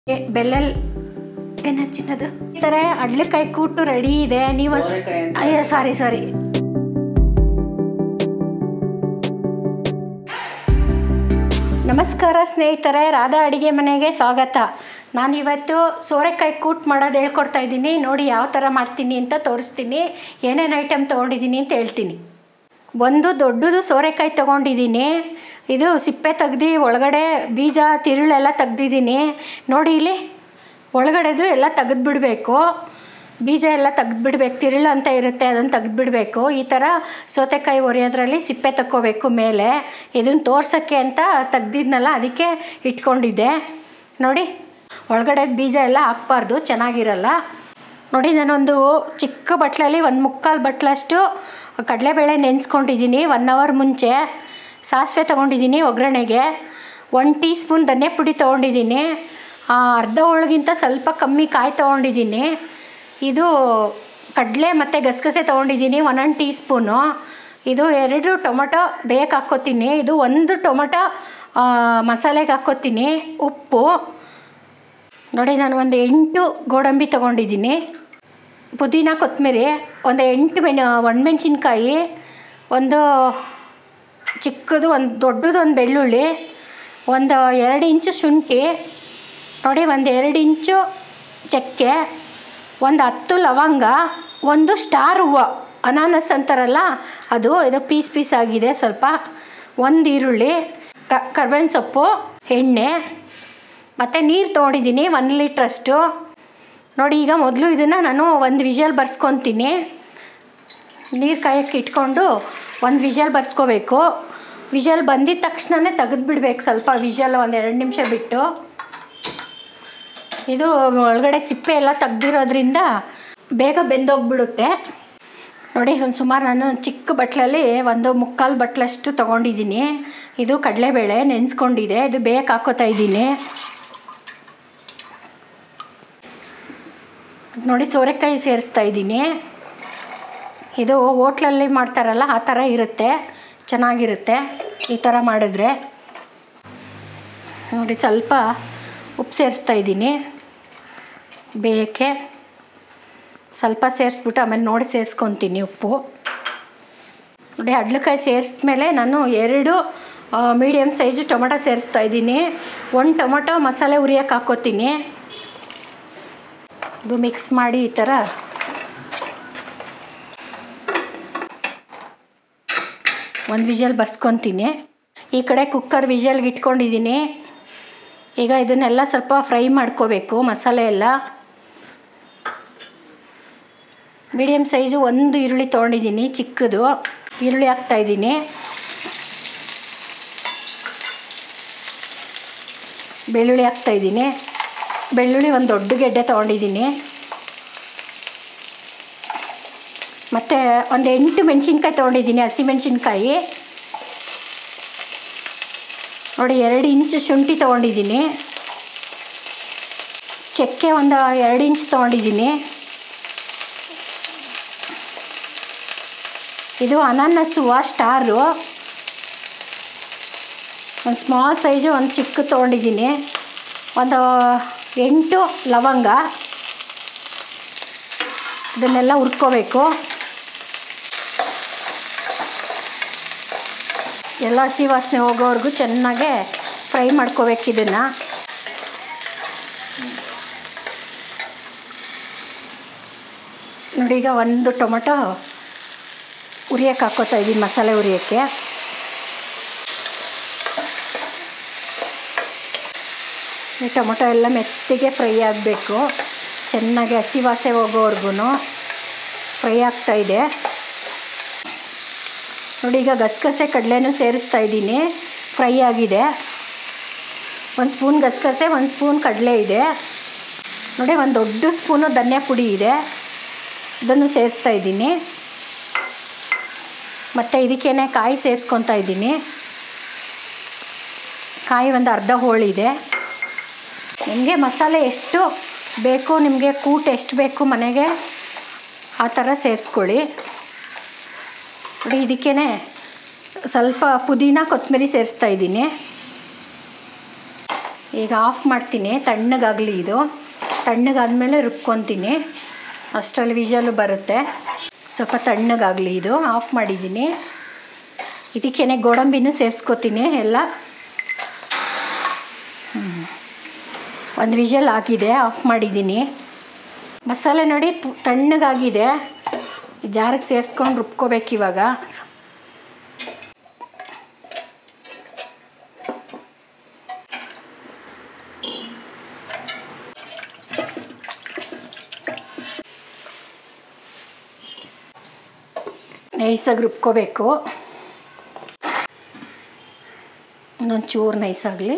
A- ಬೆಲ್ಲಲ್ ಏನು ಹಚ್ಚಿನದು ಈ ಥರ ಅಡ್ಲಿಕಾಯಿ ಕೂಟು ರೆಡಿ ಇದೆ ನೀವು ಸೋರೆಕಾಯಿ ಅಂತ ಅಯ್ಯೋ ಸಾರಿ ಸಾರಿ ನಮಸ್ಕಾರ ಸ್ನೇಹಿತರೆ ರಾಧಾ ಅಡಿಗೆ ಮನೆಗೆ ಸ್ವಾಗತ ನಾನಿವತ್ತು ಸೋರೆಕಾಯಿ ಕೂಟ್ ಮಾಡೋದು ಹೇಳ್ಕೊಡ್ತಾ ಇದ್ದೀನಿ ನೋಡಿ ಯಾವ ಥರ ಮಾಡ್ತೀನಿ ಅಂತ ತೋರಿಸ್ತೀನಿ ಏನೇನು ಐಟಮ್ ತೊಗೊಂಡಿದ್ದೀನಿ ಅಂತ ಹೇಳ್ತೀನಿ ಒಂದು ದೊಡ್ಡದು ಸೋರೆಕಾಯಿ ತೊಗೊಂಡಿದ್ದೀನಿ ಇದು ಸಿಪ್ಪೆ ತೆಗ್ದು ಒಳಗಡೆ ಬೀಜ ತಿರುಳೆಲ್ಲ ತೆಗ್ದಿದ್ದೀನಿ ನೋಡಿ ಇಲ್ಲಿ ಒಳಗಡೆದು ಎಲ್ಲ ತೆಗೆದ್ಬಿಡ್ಬೇಕು ಬೀಜ ಎಲ್ಲ ತೆಗೆದ್ಬಿಡ್ಬೇಕು ತಿರುಳು ಅಂತ ಇರುತ್ತೆ ಅದನ್ನು ತೆಗೆದ್ಬಿಡ್ಬೇಕು ಈ ಥರ ಸೌತೆಕಾಯಿ ಒರೆಯೋದ್ರಲ್ಲಿ ಸಿಪ್ಪೆ ತಕ್ಕೋಬೇಕು ಮೇಲೆ ಇದನ್ನು ತೋರ್ಸೋಕ್ಕೆ ಅಂತ ತೆಗ್ದಿದ್ನಲ್ಲ ಅದಕ್ಕೆ ಇಟ್ಕೊಂಡಿದ್ದೆ ನೋಡಿ ಒಳಗಡೆ ಬೀಜ ಎಲ್ಲ ಹಾಕ್ಬಾರ್ದು ಚೆನ್ನಾಗಿರಲ್ಲ ನೋಡಿ ನಾನೊಂದು ಚಿಕ್ಕ ಬಟ್ಲಲ್ಲಿ ಒಂದು ಮುಕ್ಕಾಲು ಬಟ್ಲಷ್ಟು ಕಡಲೆಬೇಳೆ ನೆನೆಸ್ಕೊಂಡಿದ್ದೀನಿ ಒನ್ ಅವರ್ ಮುಂಚೆ ಸಾಸಿವೆ ತೊಗೊಂಡಿದ್ದೀನಿ ಒಗ್ಗರಣೆಗೆ ಒನ್ ಟೀ ಸ್ಪೂನ್ ಧನ್ಯ ಪುಡಿ ತೊಗೊಂಡಿದ್ದೀನಿ ಆ, ಅರ್ಧ ಹೋಳಿಗಿಂತ ಸ್ವಲ್ಪ ಕಮ್ಮಿ ಕಾಯಿ ತೊಗೊಂಡಿದ್ದೀನಿ ಇದು ಕಡಲೆ ಮತ್ತು ಗಸಗಸೆ ತೊಗೊಂಡಿದ್ದೀನಿ ಒಂದೊಂದು ಟೀ ಸ್ಪೂನು ಇದು ಎರಡು ಟೊಮೊಟೊ ಬೇಯಕ್ಕೆ ಹಾಕ್ಕೋತೀನಿ ಇದು ಒಂದು ಟೊಮೊಟೊ ಆ, ಮಸಾಲೆಗೆ ಹಾಕ್ಕೋತೀನಿ ಉಪ್ಪು ನೋಡಿ ನಾನು ಒಂದು ಎಂಟು ಗೋಡಂಬಿ ತೊಗೊಂಡಿದ್ದೀನಿ ಪುದೀನ ಕೊತ್ತಂಬರಿ ಒಂದು ಎಂಟು ಮೆಣ್ ಒಣಮೆಣ್ಸಿನ್ಕಾಯಿ ಒಂದು ಚಿಕ್ಕದು ಒಂದು ದೊಡ್ಡದು ಒಂದು ಬೆಳ್ಳುಳ್ಳಿ ಒಂದು ಎರಡು ಇಂಚು ಶುಂಠಿ ನೋಡಿ ಒಂದು ಎರಡು ಇಂಚು ಚಕ್ಕೆ ಒಂದು ಹತ್ತು ಲವಂಗ ಒಂದು ಸ್ಟಾರ್ ಹೂವು ಅನಾನಸ್ ಅಂತಾರಲ್ಲ ಅದು ಇದು ಪೀಸ್ ಪೀಸ್ ಆಗಿದೆ ಸ್ವಲ್ಪ ಒಂದು ಈರುಳ್ಳಿ ಕ ಕರ್ಬೇವಿನ ಸೊಪ್ಪು ಎಣ್ಣೆ ಮತ್ತು ನೀರು ತೊಗೊಂಡಿದ್ದೀನಿ ಒಂದು ಲೀಟ್ರಷ್ಟು ನೋಡಿ ಈಗ ಮೊದಲು ಇದನ್ನು ನಾನು ಒಂದು ವಿಷಲ್ ಬರ್ಸ್ಕೊತೀನಿ ನೀರು ಕಾಯಕ್ಕೆ ಇಟ್ಕೊಂಡು ಒಂದು ವಿಷಲ್ ಬರ್ಸ್ಕೋಬೇಕು ವಿಷಲ್ ಬಂದಿದ ತಕ್ಷಣವೇ ತೆಗೆದುಬಿಡ್ಬೇಕು ಸ್ವಲ್ಪ ವಿಷಲ್ ಒಂದು ಎರಡು ನಿಮಿಷ ಬಿಟ್ಟು ಇದು ಒಳಗಡೆ ಸಿಪ್ಪೆ ಎಲ್ಲ ತೆಗ್ದಿರೋದ್ರಿಂದ ಬೇಗ ಬೆಂದೋಗ್ಬಿಡುತ್ತೆ ನೋಡಿ ಒಂದು ಸುಮಾರು ನಾನು ಚಿಕ್ಕ ಬಟ್ಲಲ್ಲಿ ಒಂದು ಮುಕ್ಕಾಲು ಬಟ್ಲಷ್ಟು ತೊಗೊಂಡಿದ್ದೀನಿ ಇದು ಕಡಲೆಬೇಳೆ ನೆನೆಸ್ಕೊಂಡಿದೆ ಇದು ಬೇಗ ಹಾಕೋತಾ ಇದ್ದೀನಿ ನೋಡಿ ಸೋರೆಕಾಯಿ ಸೇರಿಸ್ತಾ ಇದ್ದೀನಿ ಇದು ಹೋಟ್ಲಲ್ಲಿ ಮಾಡ್ತಾರಲ್ಲ ಆ ಥರ ಇರುತ್ತೆ ಚೆನ್ನಾಗಿರುತ್ತೆ ಈ ಥರ ಮಾಡಿದ್ರೆ ನೋಡಿ ಸ್ವಲ್ಪ ಉಪ್ಪು ಸೇರಿಸ್ತಾ ಇದ್ದೀನಿ ಬೇಯಕ್ಕೆ ಸ್ವಲ್ಪ ಸೇರಿಸ್ಬಿಟ್ಟು ಆಮೇಲೆ ನೋಡಿ ಸೇರಿಸ್ಕೊತೀನಿ ಉಪ್ಪು ನೋಡಿ ಹಡ್ಲಕಾಯಿ ಸೇರಿಸ್ಮೇಲೆ ನಾನು ಎರಡು ಮೀಡಿಯಮ್ ಸೈಜು ಟೊಮೊಟೊ ಸೇರಿಸ್ತಾ ಇದ್ದೀನಿ ಒಂದು ಟೊಮೊಟೊ ಮಸಾಲೆ ಹುರಿಯೋಕೆ ಹಾಕ್ಕೋತೀನಿ ಇದು ಮಿಕ್ಸ್ ಮಾಡಿ ಈ ಥರ ಒಂದು ವಿಷಲ್ ಬರ್ಸ್ಕೊತೀನಿ ಈ ಕಡೆ ಕುಕ್ಕರ್ ವಿಷಲ್ಗೆ ಇಟ್ಕೊಂಡಿದ್ದೀನಿ ಈಗ ಇದನ್ನೆಲ್ಲ ಸ್ವಲ್ಪ ಫ್ರೈ ಮಾಡ್ಕೋಬೇಕು ಮಸಾಲೆ ಎಲ್ಲ ಮೀಡಿಯಮ್ ಸೈಜು ಒಂದು ಈರುಳ್ಳಿ ತೊಗೊಂಡಿದ್ದೀನಿ ಚಿಕ್ಕದು ಈರುಳ್ಳಿ ಹಾಕ್ತಾಯಿದ್ದೀನಿ ಬೆಳ್ಳುಳ್ಳಿ ಹಾಕ್ತಾಯಿದ್ದೀನಿ ಬೆಳ್ಳುಳ್ಳಿ ಒಂದು ದೊಡ್ಡ ಗೆಡ್ಡೆ ತೊಗೊಂಡಿದ್ದೀನಿ ಮತ್ತು ಒಂದು ಎಂಟು ಮೆಣಸಿನ್ಕಾಯಿ ತೊಗೊಂಡಿದ್ದೀನಿ ಹಸಿ ಮೆಣಸಿನ್ಕಾಯಿ ನೋಡಿ ಎರಡು ಇಂಚು ಶುಂಠಿ ತೊಗೊಂಡಿದ್ದೀನಿ ಚಕ್ಕೆ ಒಂದು ಎರಡು ಇಂಚ್ ತೊಗೊಂಡಿದ್ದೀನಿ ಇದು ಅನಾನಸ್ ಹೂವು ಸ್ಟಾರು ಒಂದು ಸ್ಮಾಲ್ ಸೈಜು ಒಂದು ಚಿಕ್ಕ ತೊಗೊಂಡಿದ್ದೀನಿ ಒಂದು ಎಂಟು ಲವಂಗ ಇದನ್ನೆಲ್ಲ ಹುರ್ಕೋಬೇಕು ಎಲ್ಲ ಹಸಿ ವಾಸನೆ ಹೋಗೋವರೆಗೂ ಚೆನ್ನಾಗೆ ಫ್ರೈ ಮಾಡ್ಕೋಬೇಕು ಇದನ್ನು ನೋಡಿ ಈಗ ಒಂದು ಟೊಮೊಟೊ ಉರಿಯೋಕೆ ಹಾಕ್ಕೋತಾ ಇದ್ದೀನಿ ಮಸಾಲೆ ಉರಿಯೋಕ್ಕೆ ಈ ಟೊಮೊಟೊ ಎಲ್ಲ ಮೆತ್ತಗೆ ಫ್ರೈ ಆಗಬೇಕು ಚೆನ್ನಾಗಿ ಹಸಿ ವಾಸನೆ ಹೋಗೋವರೆಗೂ ಫ್ರೈ ಆಗ್ತಾಯಿದೆ ನೋಡಿ ಈಗ ಗಸಗಸೆ ಕಡಲೆನೂ ಸೇರಿಸ್ತಾ ಇದ್ದೀನಿ ಫ್ರೈ ಆಗಿದೆ ಒಂದು ಸ್ಪೂನ್ ಗಸಗಸೆ ಒಂದು ಸ್ಪೂನ್ ಕಡಲೆ ಇದೆ ನೋಡಿ ಒಂದು ದೊಡ್ಡ ಸ್ಪೂನು ಧನ್ಯ ಪುಡಿ ಇದೆ ಇದನ್ನು ಸೇರಿಸ್ತಾ ಇದ್ದೀನಿ ಮತ್ತು ಇದಕ್ಕೇನೆ ಕಾಯಿ ಸೇರಿಸ್ಕೊತಾ ಇದ್ದೀನಿ ಕಾಯಿ ಒಂದು ಅರ್ಧ ಹೋಳಿದೆ ನಿಮಗೆ ಮಸಾಲೆ ಎಷ್ಟು ಬೇಕು ನಿಮಗೆ ಕೂಟ್ ಎಷ್ಟು ಬೇಕು ಮನೆಗೆ ಆ ಥರ ಸೇರಿಸ್ಕೊಳ್ಳಿ ನೋಡಿ ಇದಕ್ಕೇ ಸ್ವಲ್ಪ ಪುದೀನ ಕೊತ್ತಂಬರಿ ಸೇರಿಸ್ತಾ ಇದ್ದೀನಿ ಈಗ ಆಫ್ ಮಾಡ್ತೀನಿ ತಣ್ಣಗಾಗಲಿ ಇದು ತಣ್ಣಗಾದ್ಮೇಲೆ ರುಬ್ಕೊತೀನಿ ಅಷ್ಟರಲ್ಲಿ ವಿಜಲು ಬರುತ್ತೆ ಸ್ವಲ್ಪ ತಣ್ಣಗಾಗಲಿ ಇದು ಆಫ್ ಮಾಡಿದ್ದೀನಿ ಇದಕ್ಕೇನೆ ಗೋಡಂಬಿನೂ ಸೇರಿಸ್ಕೊತೀನಿ ಎಲ್ಲ ಒಂದು ವಿಷಲ್ ಆಗಿದೆ ಆಫ್ ಮಾಡಿದ್ದೀನಿ ಮಸಾಲೆ ನೋಡಿ ಪು- ತಣ್ಣಗಾಗಿದೆ ಜಾರಿಗೆ ಸೇರಿಸ್ಕೊಂಡು ರುಬ್ಕೋಬೇಕು ಇವಾಗ ನೈಸಾಗಿ ರುಬ್ಕೋಬೇಕು ಇನ್ನೊಂದು ಚೂರು ನೈಸಾಗಲಿ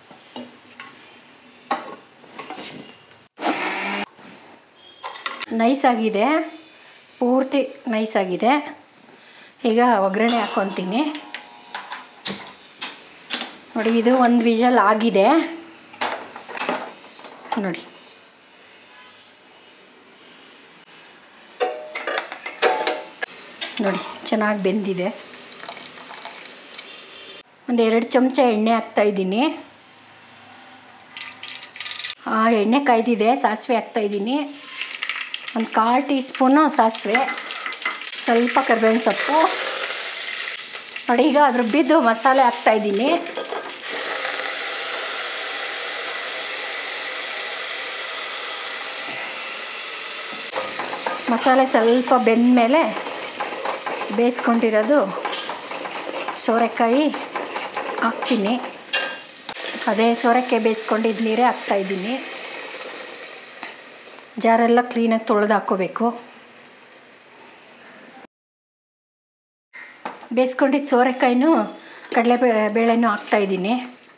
ನೈಸಾಗಿದೆ ಪೂರ್ತಿ ನೈಸಾಗಿದೆ ಈಗ ಒಗ್ಗರಣೆ ಹಾಕ್ಕೊತೀನಿ ನೋಡಿ ಇದು ಒಂದು ವಿಷಲ್ ಆಗಿದೆ ನೋಡಿ ನೋಡಿ ಚೆನ್ನಾಗಿ ಬೆಂದಿದೆ ಒಂದು ಎರಡು ಚಮಚ ಎಣ್ಣೆ ಹಾಕ್ತಾಯಿದ್ದೀನಿ ಆ ಎಣ್ಣೆ ಕಾಯ್ದಿದೆ ಸಾಸಿವೆ ಹಾಕ್ತಾಯಿದ್ದೀನಿ ಒಂದು ಕಾಲು ಟೀ ಸ್ಪೂನು ಸಾಸಿವೆ ಸ್ವಲ್ಪ ಕರಿಬೇವಿನ ಸೊಪ್ಪು ನೋಡಿ ಈಗ ಅದ್ರ ಬಿದ್ದು ಮಸಾಲೆ ಹಾಕ್ತಾಯಿದ್ದೀನಿ ಮಸಾಲೆ ಸ್ವಲ್ಪ ಬೆಂದ ಮೇಲೆ ಬೇಯಿಸ್ಕೊಂಡಿರೋದು ಸೋರೆಕಾಯಿ ಹಾಕ್ತೀನಿ ಅದೇ ಸೋರೆಕಾಯಿ ಬೇಯಿಸ್ಕೊಂಡಿದ್ದು ನೀರೇ ಹಾಕ್ತಾಯಿದ್ದೀನಿ ಜಾರೆಲ್ಲ ಕ್ಲೀನಾಗಿ ತೊಳೆದು ಹಾಕ್ಕೋಬೇಕು ಬೇಯಿಸ್ಕೊಂಡಿದ್ದು ಸೋರೆಕಾಯಿನೂ ಕಡಲೆ ಬೇಳೆನೂ ಹಾಕ್ತಾಯಿದ್ದೀನಿ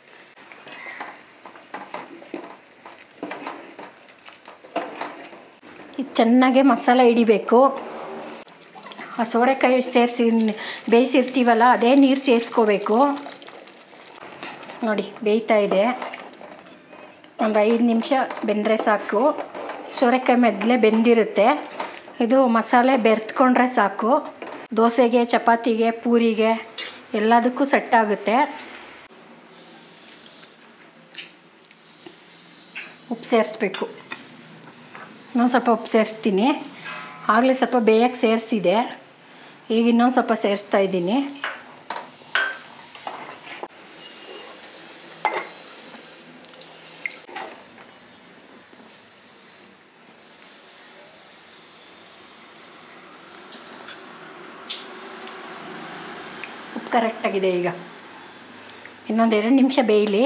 ಇದು ಚೆನ್ನಾಗೆ ಮಸಾಲೆ ಹಿಡಿಬೇಕು ಆ ಸೋರೆಕಾಯಿ ಸೇರಿಸಿ ಬೇಯಿಸಿರ್ತೀವಲ್ಲ ಅದೇ ನೀರು ಸೇರಿಸ್ಕೋಬೇಕು ನೋಡಿ ಬೇಯ್ತಾ ಇದೆ ಒಂದು ಐದು ನಿಮಿಷ ಬೆಂದರೆ ಸಾಕು ಸೋರೆಕಾಯಿ ಮೆದ್ಲೆ ಬೆಂದಿರುತ್ತೆ ಇದು ಮಸಾಲೆ ಬೆರೆತ್ಕೊಂಡ್ರೆ ಸಾಕು ದೋಸೆಗೆ ಚಪಾತಿಗೆ ಪೂರಿಗೆ ಎಲ್ಲದಕ್ಕೂ ಸೆಟ್ ಆಗುತ್ತೆ ಉಪ್ಪು ಸೇರಿಸ್ಬೇಕು ಇನ್ನೊಂದು ಸ್ವಲ್ಪ ಉಪ್ಪು ಸೇರಿಸ್ತೀನಿ ಆಗಲೇ ಸ್ವಲ್ಪ ಬೇಯಕ್ಕೆ ಸೇರಿಸಿದೆ ಈಗ ಇನ್ನೊಂದು ಸ್ವಲ್ಪ ಸೇರಿಸ್ತಾ ಇದ್ದೀನಿ ಉಪ್ಪು ಕರೆಕ್ಟಾಗಿದೆ ಈಗ ಇನ್ನೊಂದು ಎರಡು ನಿಮಿಷ ಬೇಯಲಿ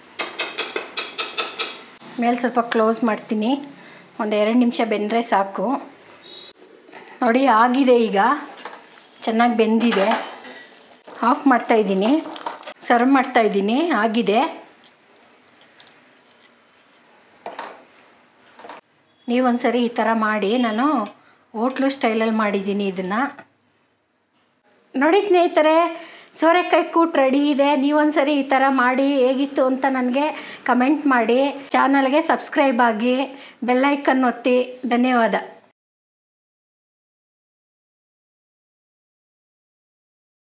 ಮೇಲೆ ಸ್ವಲ್ಪ ಕ್ಲೋಸ್ ಮಾಡ್ತೀನಿ ಒಂದು ಎರಡು ನಿಮಿಷ ಬೆಂದರೆ ಸಾಕು ನೋಡಿ ಆಗಿದೆ ಈಗ ಚೆನ್ನಾಗಿ ಬೆಂದಿದೆ ಆಫ್ ಮಾಡ್ತಾಯಿದ್ದೀನಿ ಸರ್ವ್ ಮಾಡ್ತಾಯಿದ್ದೀನಿ ಆಗಿದೆ ನೀವೊಂದ್ಸರಿ ಈ ಥರ ಮಾಡಿ ನಾನು ಹೋಟ್ಲು ಸ್ಟೈಲಲ್ಲಿ ಮಾಡಿದ್ದೀನಿ ಇದನ್ನು ನೋಡಿ ಸ್ನೇಹಿತರೆ ಸೋರೆಕಾಯಿ ಕೂಟ್ ರೆಡಿ ಇದೆ ನೀವೊಂದ್ಸರಿ ಈ ಥರ ಮಾಡಿ ಹೇಗಿತ್ತು ಅಂತ ನನಗೆ ಕಮೆಂಟ್ ಮಾಡಿ ಚಾನಲ್ಗೆ ಸಬ್ಸ್ಕ್ರೈಬ್ ಆಗಿ ಬೆಲ್ಲೈಕನ್ ಒತ್ತಿ ಧನ್ಯವಾದ